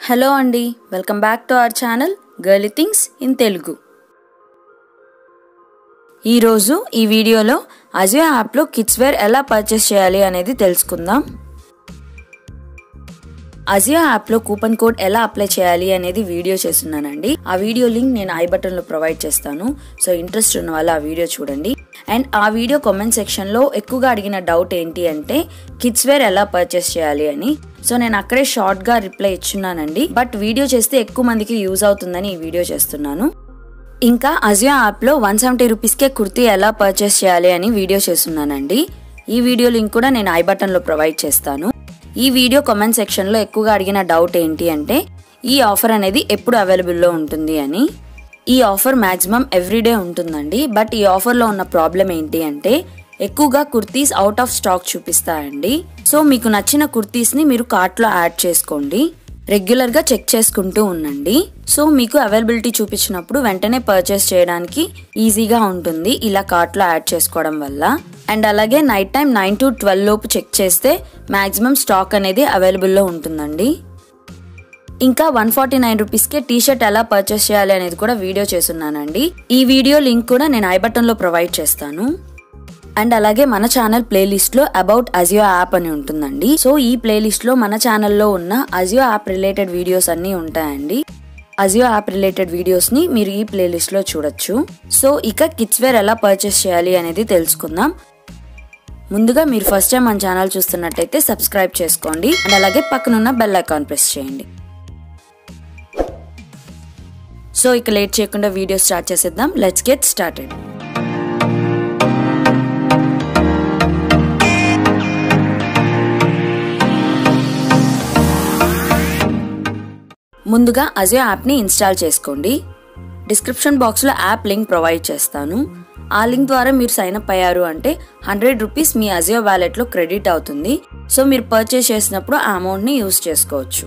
hello అండి welcome back to our channel girly things in Telugu ఈరోజు ఈ వీడియోలో అజియో యాప్లో కిడ్స్ వేర్ ఎలా పర్చేస్ చేయాలి అనేది తెలుసుకుందాం అజియో యాప్లో కూపన్ కోడ్ ఎలా అప్లై చేయాలి అనేది వీడియో చేస్తున్నానండి ఆ వీడియో లింక్ నేను ఐ బటన్లో ప్రొవైడ్ చేస్తాను సో ఇంట్రెస్ట్ ఉన్న వాళ్ళు ఆ వీడియో చూడండి అండ్ ఆ వీడియో కామెంట్ సెక్షన్లో ఎక్కువగా అడిగిన డౌట్ ఏంటి అంటే కిడ్స్ వేర్ ఎలా పర్చేస్ చేయాలి అని సో నేను అక్కడే షార్ట్గా రిప్లై ఇచ్చున్నానండి బట్ వీడియో చేస్తే ఎక్కువ మందికి యూజ్ అవుతుందని ఈ వీడియో చేస్తున్నాను ఇంకా అజియో యాప్లో వన్ సెవెంటీ రూపీస్కే కుర్తీ ఎలా పర్చేస్ చేయాలి అని వీడియో చేస్తున్నానండి ఈ వీడియో లింక్ కూడా నేను ఐ బటన్లో ప్రొవైడ్ చేస్తాను ఈ వీడియో కామెంట్ సెక్షన్లో ఎక్కువగా అడిగిన డౌట్ ఏంటి అంటే ఈ ఆఫర్ అనేది ఎప్పుడు అవైలబుల్లో ఉంటుంది అని ఈ ఆఫర్ మ్యాక్సిమం ఎవ్రీడే ఉంటుందండి బట్ ఈ ఆఫర్లో ఉన్న ప్రాబ్లం ఏంటి అంటే ఎక్కువగా కుర్తీస్ అవుట్ ఆఫ్ స్టాక్ చూపిస్తాయండి సో మీకు నచ్చిన కుర్తీస్ని మీరు కార్ట్లో యాడ్ చేసుకోండి రెగ్యులర్గా చెక్ చేసుకుంటూ ఉండండి సో మీకు అవైలబిలిటీ చూపించినప్పుడు వెంటనే పర్చేస్ చేయడానికి ఈజీగా ఉంటుంది ఇలా కార్ట్లో యాడ్ చేసుకోవడం వల్ల అండ్ అలాగే night time nine to twelve లోపు చెక్ చేస్తే మ్యాక్సిమం స్టాక్ అనేది అవైలబుల్లో ఉంటుందండి ఇంకా వన్ ఫార్టీ నైన్ రూపీస్కే టీ షర్ట్ ఎలా పర్చేస్ చేయాలి అనేది కూడా వీడియో చేస్తున్నానండి ఈ వీడియో లింక్ కూడా నేను ఐ బటన్లో ప్రొవైడ్ చేస్తాను అండ్ అలాగే మన ఛానల్ ప్లేలిస్ట్లో అబౌట్ అజియో యాప్ అని ఉంటుందండి సో ఈ ప్లేలిస్ట్లో మన ఛానల్లో ఉన్న అజియో యాప్ రిలేటెడ్ వీడియోస్ అన్నీ ఉంటాయండి అజియో యాప్ రిలేటెడ్ వీడియోస్ని మీరు ఈ ప్లేలిస్ట్లో చూడొచ్చు సో ఇక కిడ్స్ వేర్ ఎలా పర్చేస్ చేయాలి అనేది తెలుసుకుందాం ముందుగా మీరు ఫస్ట్ టైం మన ఛానల్ చూస్తున్నట్టయితే సబ్స్క్రైబ్ చేసుకోండి అండ్ అలాగే పక్కనున్న బెల్ ఐకాన్ ప్రెస్ చేయండి సో ఇక లేట్ చేయకుండా వీడియో స్టార్ట్ చేసేద్దాం లెట్స్ గెట్ స్టార్టెడ్ ముందుగా అజియో యాప్ని ఇన్స్టాల్ చేసుకోండి డిస్క్రిప్షన్ బాక్స్లో యాప్ లింక్ ప్రొవైడ్ చేస్తాను ఆ లింక్ ద్వారా మీరు సైన్ అప్ అయ్యారు అంటే హండ్రెడ్ రూపీస్ మీ అజియో వ్యాలెట్లో క్రెడిట్ అవుతుంది సో మీరు పర్చేస్ చేసినప్పుడు ఆ అమౌంట్ని యూస్ చేసుకోవచ్చు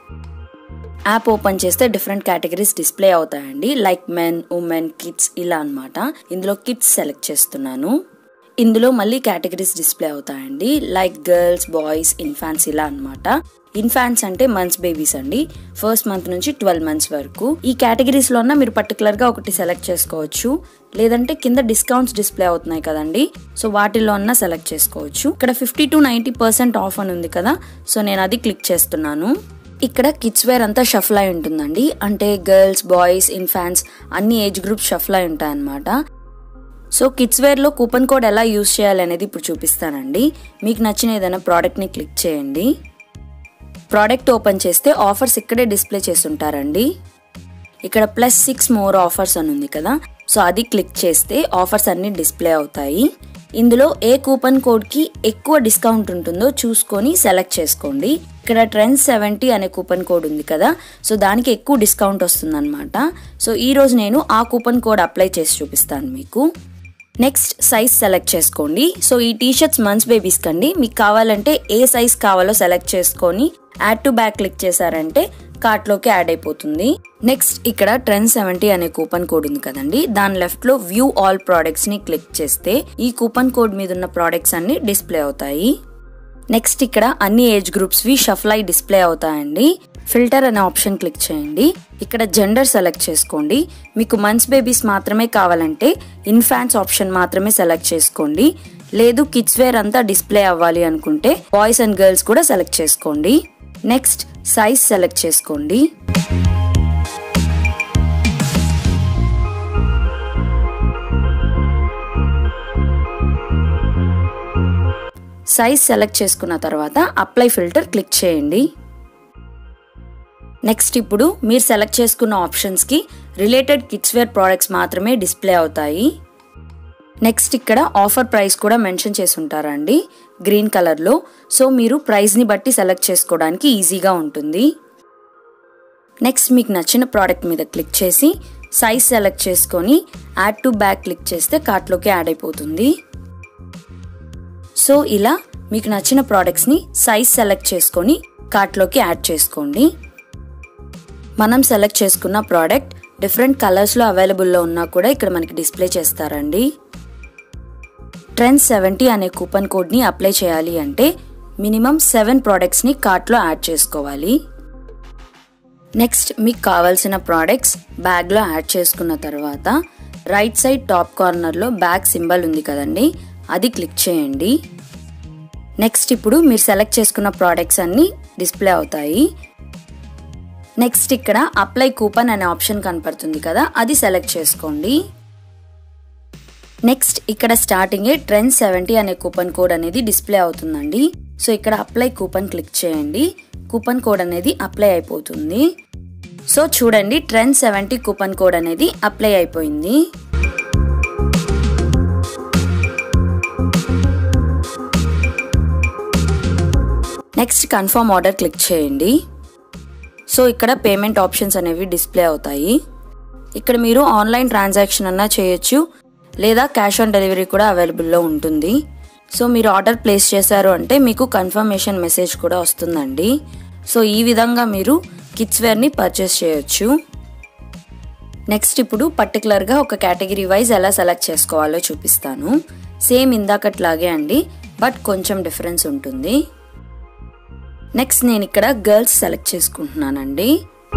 యాప్ ఓపెన్ చేస్తే డిఫరెంట్ కేటగిరీస్ డిస్ప్లే అవుతాయండి లైక్ మెన్ ఉమెన్ కిడ్స్ ఇలా అనమాట ఇందులో కిడ్స్ సెలెక్ట్ చేస్తున్నాను ఇందులో మళ్ళీ కేటగిరీస్ డిస్ప్లే అవుతాయండి లైక్ గర్ల్స్ బాయ్స్ ఇన్ఫాన్స్ ఇలా అనమాట ఇన్ఫాన్స్ అంటే మంత్స్ బేబీస్ అండి ఫస్ట్ మంత్ నుంచి ట్వెల్వ్ మంత్స్ వరకు ఈ కేటగిరీస్ లో మీరు పర్టికులర్ గా ఒకటి సెలెక్ట్ చేసుకోవచ్చు లేదంటే కింద డిస్కౌంట్స్ డిస్ప్లే అవుతున్నాయి కదండి సో వాటిలో ఉన్న సెలెక్ట్ చేసుకోవచ్చు ఇక్కడ fifty to ninety percent off అని ఉంది కదా సో నేను అది క్లిక్ చేస్తున్నాను ఇక్కడ కిడ్స్ వేర్ అంతా షఫల్ అయి ఉంటుందండి అంటే గర్ల్స్ బాయ్స్ ఇన్ఫాన్స్ అన్ని ఏజ్ గ్రూప్స్ షఫల్ అయి ఉంటాయన్నమాట సో కిడ్స్ వేర్లో కూపన్ కోడ్ ఎలా యూస్ చేయాలి అనేది ఇప్పుడు చూపిస్తానండి మీకు నచ్చిన ఏదైనా ప్రోడక్ట్ని క్లిక్ చేయండి ప్రోడక్ట్ ఓపెన్ చేస్తే ఆఫర్స్ ఇక్కడే డిస్ప్లే చేస్తుంటారండి ఇక్కడ ప్లస్ సిక్స్ మోర్ ఆఫర్స్ అని ఉంది కదా సో అది క్లిక్ చేస్తే ఆఫర్స్ అన్ని డిస్ప్లే అవుతాయి ఇందులో ఏ కూపన్ కోడ్కి ఎక్కువ డిస్కౌంట్ ఉంటుందో చూసుకొని సెలెక్ట్ చేసుకోండి ఇక్కడ ట్రెండ్ సెవెంటీ అనే కూపన్ కోడ్ ఉంది కదా సో దానికి ఎక్కువ డిస్కౌంట్ వస్తుందన్నమాట సో ఈరోజు నేను ఆ కూపన్ కోడ్ అప్లై చేసి చూపిస్తాను మీకు నెక్స్ట్ సైజ్ సెలెక్ట్ చేసుకోండి సో ఈ టీషర్ట్స్ మంత్స్ బేబీస్ కండి మీకు కావాలంటే ఏ సైజ్ కావాలో సెలెక్ట్ చేసుకొని యాడ్ టు బ్యాక్ క్లిక్ చేశారంటే కార్ట్లోకి యాడ్ అయిపోతుంది నెక్స్ట్ ఇక్కడ ట్రెండ్ సెవెంటీ అనే కూపన్ కోడ్ ఉంది కదండి దాని లెఫ్ట్ లో వ్యూ ఆల్ ప్రోడక్ట్స్ ని క్లిక్ చేస్తే ఈ కూపన్ కోడ్ మీద ఉన్న ప్రోడక్ట్స్ అన్ని డిస్ప్లే అవుతాయి నెక్స్ట్ ఇక్కడ అన్ని ఏజ్ గ్రూప్స్ వి షఫల్ అయి డిస్ప్లే అవుతాయండి ఫిల్టర్ అనే ఆప్షన్ క్లిక్ చేయండి ఇక్కడ జెండర్ సెలెక్ట్ చేసుకోండి మీకు మంత్స్ బేబీస్ మాత్రమే కావాలంటే ఇన్ఫాన్స్ ఆప్షన్ మాత్రమే సెలెక్ట్ చేసుకోండి లేదు కిడ్స్ వేర్ అంతా డిస్ప్లే అవ్వాలి అనుకుంటే బాయ్స్ అండ్ గర్ల్స్ కూడా సెలెక్ట్ చేసుకోండి నెక్స్ట్ సైజ్ సెలెక్ట్ చేసుకోండి సైజ్ సెలెక్ట్ చేసుకున్న తర్వాత అప్లై ఫిల్టర్ క్లిక్ చేయండి నెక్స్ట్ ఇప్పుడు మీరు సెలెక్ట్ చేసుకున్న ఆప్షన్స్కి రిలేటెడ్ కిడ్స్ వేర్ ప్రోడక్ట్స్ మాత్రమే డిస్ప్లే అవుతాయి నెక్స్ట్ ఇక్కడ ఆఫర్ ప్రైస్ కూడా మెన్షన్ చేసి ఉంటారండి గ్రీన్ కలర్లో సో మీరు ప్రైస్ని బట్టి సెలెక్ట్ చేసుకోవడానికి ఈజీగా ఉంటుంది నెక్స్ట్ మీకు నచ్చిన ప్రోడక్ట్ మీద క్లిక్ చేసి సైజ్ సెలెక్ట్ చేసుకొని యాడ్ టు బ్యాక్ క్లిక్ చేస్తే కార్ట్లోకి యాడ్ అయిపోతుంది సో ఇలా మీకు నచ్చిన ప్రోడక్ట్స్ని సైజ్ సెలెక్ట్ చేసుకొని కార్ట్లోకి యాడ్ చేసుకోండి మనం సెలెక్ట్ చేసుకున్న ప్రోడక్ట్ డిఫరెంట్ కలర్స్లో అవైలబుల్లో ఉన్నా కూడా ఇక్కడ మనకి డిస్ప్లే చేస్తారండి ట్రెండ్ సెవెంటీ అనే కూపన్ కోడ్ని అప్లై చేయాలి అంటే మినిమం సెవెన్ ప్రోడక్ట్స్ని కార్ట్లో యాడ్ చేసుకోవాలి నెక్స్ట్ మీకు కావాల్సిన ప్రోడక్ట్స్ బ్యాగ్లో యాడ్ చేసుకున్న తర్వాత రైట్ సైడ్ టాప్ కార్నర్లో బ్యాగ్ సింబల్ ఉంది కదండి అది క్లిక్ చేయండి నెక్స్ట్ ఇప్పుడు మీరు సెలెక్ట్ చేసుకున్న ప్రోడక్ట్స్ అన్నీ డిస్ప్లే అవుతాయి నెక్స్ట్ ఇక్కడ అప్లై కూపన్ అనే ఆప్షన్ కనపడుతుంది కదా అది సెలెక్ట్ చేసుకోండి నెక్స్ట్ ఇక్కడ స్టార్టింగే ట్రెండ్ సెవెంటీ అనే కూపన్ కోడ్ అనేది డిస్ప్లే అవుతుందండి సో ఇక్కడ అప్లై కూపన్ క్లిక్ చేయండి కూపన్ కోడ్ అనేది అప్లై అయిపోతుంది సో చూడండి ట్రెండ్ సెవెంటీ కూపన్ కోడ్ అనేది అప్లై అయిపోయింది నెక్స్ట్ కన్ఫర్మ్ ఆర్డర్ క్లిక్ చేయండి సో ఇక్కడ పేమెంట్ ఆప్షన్స్ అనేవి డిస్ప్లే అవుతాయి ఇక్కడ మీరు ఆన్లైన్ ట్రాన్సాక్షన్ అన్నా చేయొచ్చు లేదా క్యాష్ ఆన్ డెలివరీ కూడా అవైలబుల్లో ఉంటుంది సో మీరు ఆర్డర్ ప్లేస్ చేశారు అంటే మీకు కన్ఫర్మేషన్ మెసేజ్ కూడా వస్తుందండి సో ఈ విధంగా మీరు కిడ్స్ వేర్ని పర్చేస్ చేయొచ్చు నెక్స్ట్ ఇప్పుడు పర్టికులర్గా ఒక కేటగిరీ వైజ్ ఎలా సెలెక్ట్ చేసుకోవాలో చూపిస్తాను సేమ్ ఇందాకట్లాగే అండి బట్ కొంచెం డిఫరెన్స్ ఉంటుంది నెక్స్ట్ నేను ఇక్కడ గర్ల్స్ సెలెక్ట్ చేసుకుంటున్నానండి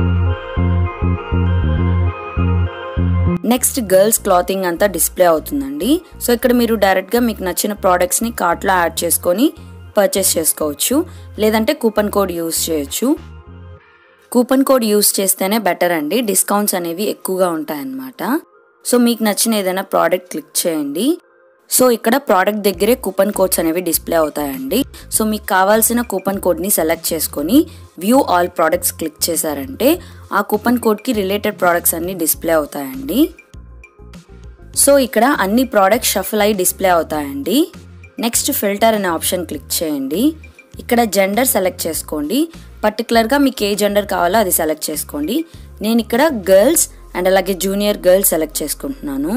నెక్స్ట్ గర్ల్స్ క్లాతింగ్ అంతా డిస్ప్లే అవుతుందండి సో ఇక్కడ మీరు డైరెక్ట్గా మీకు నచ్చిన ప్రోడక్ట్స్ని కార్ట్లో యాడ్ చేసుకొని పర్చేస్ చేసుకోవచ్చు లేదంటే కూపన్ కోడ్ యూస్ చేయొచ్చు కూపన్ కోడ్ యూస్ చేస్తేనే బెటర్ అండి డిస్కౌంట్స్ అనేవి ఎక్కువగా ఉంటాయన్నమాట సో మీకు నచ్చిన ఏదైనా ప్రోడక్ట్ క్లిక్ చేయండి సో ఇక్కడ ప్రోడక్ట్ దగ్గరే కూపన్ కోడ్స్ అనేవి డిస్ప్లే అవుతాయండి సో మీకు కావాల్సిన కూపన్ కోడ్ని సెలెక్ట్ చేసుకొని వ్యూ ఆల్ ప్రోడక్ట్స్ క్లిక్ చేశారంటే ఆ కూపన్ కోడ్కి రిలేటెడ్ ప్రోడక్ట్స్ అన్ని డిస్ప్లే అవుతాయండి సో ఇక్కడ అన్ని ప్రోడక్ట్స్ షఫల్ అయి డిస్ప్లే అవుతాయండి నెక్స్ట్ ఫిల్టర్ అనే ఆప్షన్ క్లిక్ చేయండి ఇక్కడ జెండర్ సెలెక్ట్ చేసుకోండి పర్టికులర్గా మీకు ఏ జెండర్ కావాలో అది సెలెక్ట్ చేసుకోండి నేను ఇక్కడ గర్ల్స్ అండ్ అలాగే జూనియర్ గర్ల్స్ సెలెక్ట్ చేసుకుంటున్నాను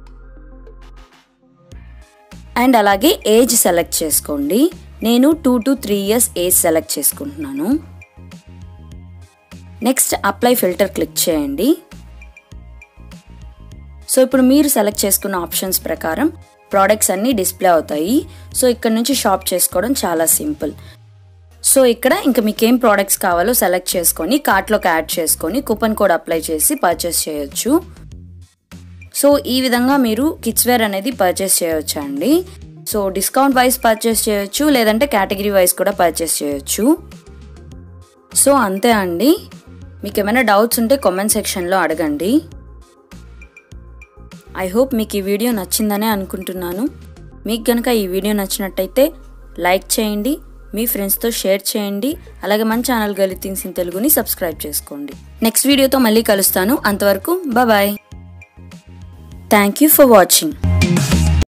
అండ్ అలాగే ఏజ్ సెలెక్ట్ చేసుకోండి నేను two to three years age select చేసుకుంటున్నాను నెక్స్ట్ అప్లై ఫిల్టర్ క్లిక్ చేయండి సో ఇప్పుడు మీరు సెలెక్ట్ చేసుకున్న ఆప్షన్స్ ప్రకారం ప్రోడక్ట్స్ అన్నీ డిస్ప్లే అవుతాయి సో ఇక్కడ నుంచి షాప్ చేసుకోవడం చాలా సింపుల్ సో ఇక్కడ ఇంకా మీకు ఏం ప్రోడక్ట్స్ కావాలో సెలెక్ట్ చేసుకొని కార్ట్లోకి యాడ్ చేసుకొని కూపన్ కోడ్ అప్లై చేసి పర్చేస్ చేయొచ్చు సో ఈ విధంగా మీరు కిడ్స్ వేర్ అనేది పర్చేస్ చేయొచ్చు అండి సో డిస్కౌంట్ వైజ్ పర్చేస్ చేయొచ్చు లేదంటే కేటగిరీ వైజ్ కూడా పర్చేస్ చేయొచ్చు సో అంతే అండి మీకు ఏమైనా డౌట్స్ ఉంటే కామెంట్ సెక్షన్లో అడగండి ఐ హోప్ మీకు ఈ వీడియో నచ్చిందనే అనుకుంటున్నాను మీకు కనుక ఈ వీడియో నచ్చినట్టయితే లైక్ చేయండి మీ ఫ్రెండ్స్తో షేర్ చేయండి అలాగే మన ఛానల్ గలి థింగ్స్ ఇన్ తెలుగుని సబ్స్క్రైబ్ చేసుకోండి నెక్స్ట్ వీడియోతో మళ్ళీ కలుస్తాను అంతవరకు bye thank you for watching